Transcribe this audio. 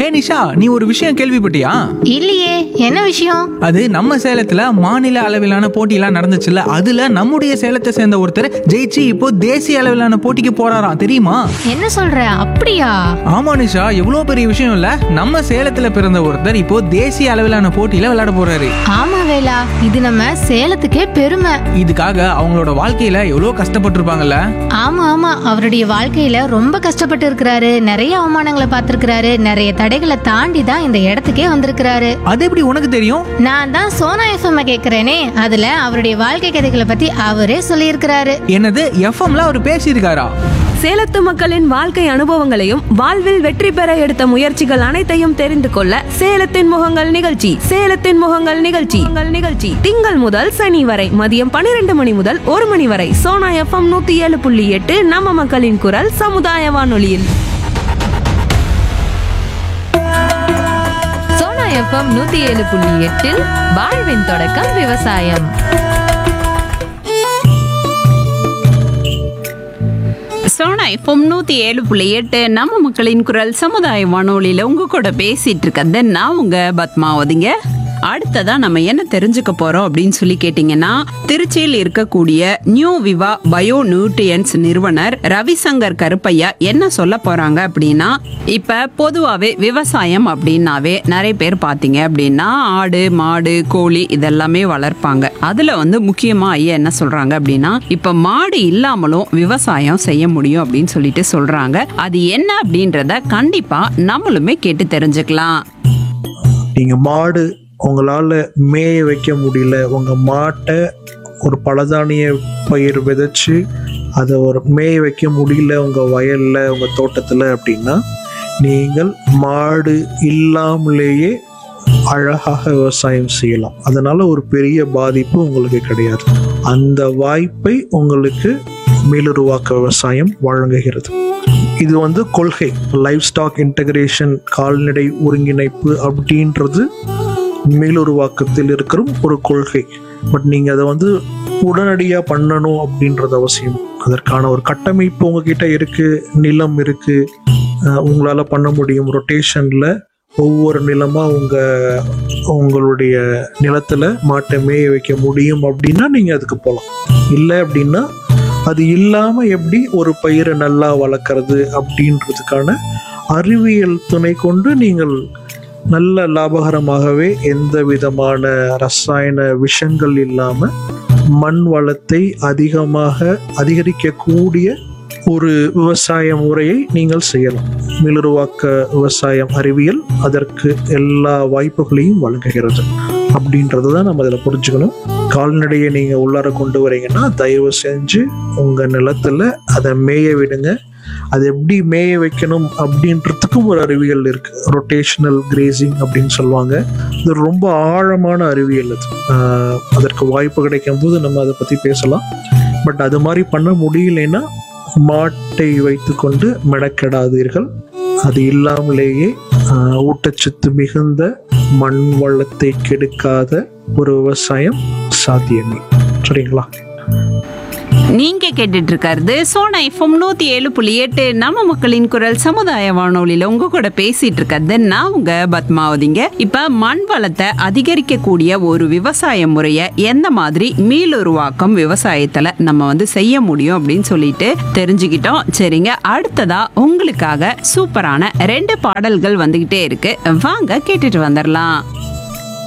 ஹே நிஷா நீ ஒரு விஷயம் கேள்விப்பட்டியா இல்லையே என்ன விஷயம் அது நம்ம சேலத்துல மாநில அளவிலான போட்டியெல்லாம் நடந்துச்சுல்ல அதுல நம்முடைய சேலத்தை சேர்ந்த ஒருத்தர் ஜெயிச்சு இப்போ தேசிய அளவிலான போட்டிக்கு போறாராம் தெரியுமா என்ன சொல்ற அப்படியா ஆமா நிஷா எவ்வளவு பெரிய விஷயம் இல்ல நம்ம சேலத்துல பிறந்த ஒருத்தர் இப்போ தேசிய அளவிலான போட்டியில விளையாட போறாரு ஆமா வேலா இது நம்ம சேலத்துக்கே பெருமை இதுக்காக அவங்களோட வாழ்க்கையில எவ்வளவு கஷ்டப்பட்டிருப்பாங்கல்ல ஆமா ஆமா அவருடைய வாழ்க்கையில ரொம்ப கஷ்டப்பட்டு இருக்கிறாரு நிறைய அவமானங்களை பார்த்திருக்கிறாரு நிறைய தடைகளை தாண்டி தான் இந்த இடத்துக்கே வந்திருக்கிறாரு அது எப்படி உனக்கு தெரியும் நான் தான் சோனா எஃப்எம் கேக்குறேனே அதுல அவருடைய வாழ்க்கை கதைகளை பத்தி அவரே சொல்லியிருக்கிறாரு என்னது எஃப்எம்ல அவர் பேசியிருக்காரா சேலத்து மக்களின் வாழ்க்கை அனுபவங்களையும் வாழ்வில் வெற்றி பெற எடுத்த முயற்சிகள் அனைத்தையும் தெரிந்து கொள்ள சேலத்தின் முகங்கள் நிகழ்ச்சி சேலத்தின் முகங்கள் நிகழ்ச்சி உங்கள் நிகழ்ச்சி திங்கள் முதல் சனி வரை மதியம் பன்னிரண்டு மணி முதல் ஒரு மணி வரை சோனா எஃப்எம் நூத்தி ஏழு புள்ளி எட்டு நம்ம மக்களின் குரல் சமுதாய வானொலியில் சோனா எஃப்எம் நூத்தி ஏழு புள்ளி எட்டில் வாழ்வின் தொடக்கம் விவசாயம் சோனா எஃப்எம் நூத்தி ஏழு புள்ளி எட்டு நம்ம மக்களின் குரல் சமுதாய வானொலியில உங்க கூட பேசிட்டு இருக்கிறது நான் உங்க பத்மாவதிங்க அடுத்ததா நம்ம என்ன தெரிஞ்சுக்க போறோம் அப்படின்னு சொல்லி கேட்டீங்கன்னா திருச்சியில் இருக்கக்கூடிய நியூ விவா பயோ நியூட்ரியன்ஸ் நிறுவனர் ரவிசங்கர் கருப்பையா என்ன சொல்ல போறாங்க அப்படின்னா இப்ப பொதுவாவே விவசாயம் அப்படின்னாவே நிறைய பேர் பாத்தீங்க அப்படின்னா ஆடு மாடு கோழி இதெல்லாமே வளர்ப்பாங்க அதுல வந்து முக்கியமா ஐயா என்ன சொல்றாங்க அப்படின்னா இப்ப மாடு இல்லாமலும் விவசாயம் செய்ய முடியும் அப்படின்னு சொல்லிட்டு சொல்றாங்க அது என்ன அப்படின்றத கண்டிப்பா நம்மளுமே கேட்டு தெரிஞ்சுக்கலாம் நீங்கள் மாடு உங்களால் மேய வைக்க முடியல உங்கள் மாட்டை ஒரு பலதானிய பயிர் விதைச்சு அதை ஒரு மேய வைக்க முடியல உங்கள் வயலில் உங்கள் தோட்டத்தில் அப்படின்னா நீங்கள் மாடு இல்லாமலேயே அழகாக விவசாயம் செய்யலாம் அதனால் ஒரு பெரிய பாதிப்பு உங்களுக்கு கிடையாது அந்த வாய்ப்பை உங்களுக்கு மேலுருவாக்க விவசாயம் வழங்குகிறது இது வந்து கொள்கை லைஃப் ஸ்டாக் இன்டகிரேஷன் கால்நடை ஒருங்கிணைப்பு அப்படின்றது மேலுருவாக்கத்தில் இருக்கிற ஒரு கொள்கை பட் நீங்கள் அதை வந்து உடனடியாக பண்ணணும் அப்படின்றது அவசியம் அதற்கான ஒரு கட்டமைப்பு உங்ககிட்ட இருக்குது நிலம் இருக்குது உங்களால் பண்ண முடியும் ரொட்டேஷனில் ஒவ்வொரு நிலமாக உங்கள் உங்களுடைய நிலத்தில் மாட்டை மேய வைக்க முடியும் அப்படின்னா நீங்கள் அதுக்கு போகலாம் இல்லை அப்படின்னா அது இல்லாமல் எப்படி ஒரு பயிரை நல்லா வளர்க்குறது அப்படின்றதுக்கான அறிவியல் துணை கொண்டு நீங்கள் நல்ல லாபகரமாகவே எந்த விதமான ரசாயன விஷங்கள் இல்லாமல் மண் வளத்தை அதிகமாக அதிகரிக்கக்கூடிய ஒரு விவசாய முறையை நீங்கள் செய்யலாம் மிளருவாக்க விவசாயம் அறிவியல் அதற்கு எல்லா வாய்ப்புகளையும் வழங்குகிறது அப்படின்றத தான் நம்ம அதில் புரிஞ்சுக்கணும் கால்நடையை நீங்கள் உள்ளார கொண்டு வரீங்கன்னா தயவு செஞ்சு உங்கள் நிலத்தில் அதை மேய விடுங்க அது எப்படி மேய வைக்கணும் அப்படின்றதுக்கும் ஒரு அறிவியல் இருக்கு ரொட்டேஷனல் கிரேசிங் அப்படின்னு சொல்லுவாங்க இது ரொம்ப ஆழமான அறிவியல் அது ஆஹ் அதற்கு வாய்ப்பு கிடைக்கும் போது நம்ம அதை பற்றி பேசலாம் பட் அது மாதிரி பண்ண முடியலைன்னா மாட்டை வைத்துக்கொண்டு மெனக்கெடாதீர்கள் அது இல்லாமலேயே ஆஹ் ஊட்டச்சத்து மிகுந்த மண் வளத்தை கெடுக்காத ஒரு விவசாயம் சாத்தியமே சரிங்களா நீங்க கேட்டுட்டு இருக்கிறது சோனா எஃப்எம் நூத்தி ஏழு புள்ளி எட்டு நம்ம மக்களின் குரல் சமுதாய வானொலியில உங்க கூட பேசிட்டு இருக்கிறது நான் உங்க பத்மாவதிங்க இப்ப மண் வளத்தை அதிகரிக்கக்கூடிய ஒரு விவசாய முறைய எந்த மாதிரி மீளுருவாக்கம் விவசாயத்துல நம்ம வந்து செய்ய முடியும் அப்படின்னு சொல்லிட்டு தெரிஞ்சுக்கிட்டோம் சரிங்க அடுத்ததா உங்களுக்காக சூப்பரான ரெண்டு பாடல்கள் வந்துகிட்டே இருக்கு வாங்க கேட்டுட்டு வந்துடலாம்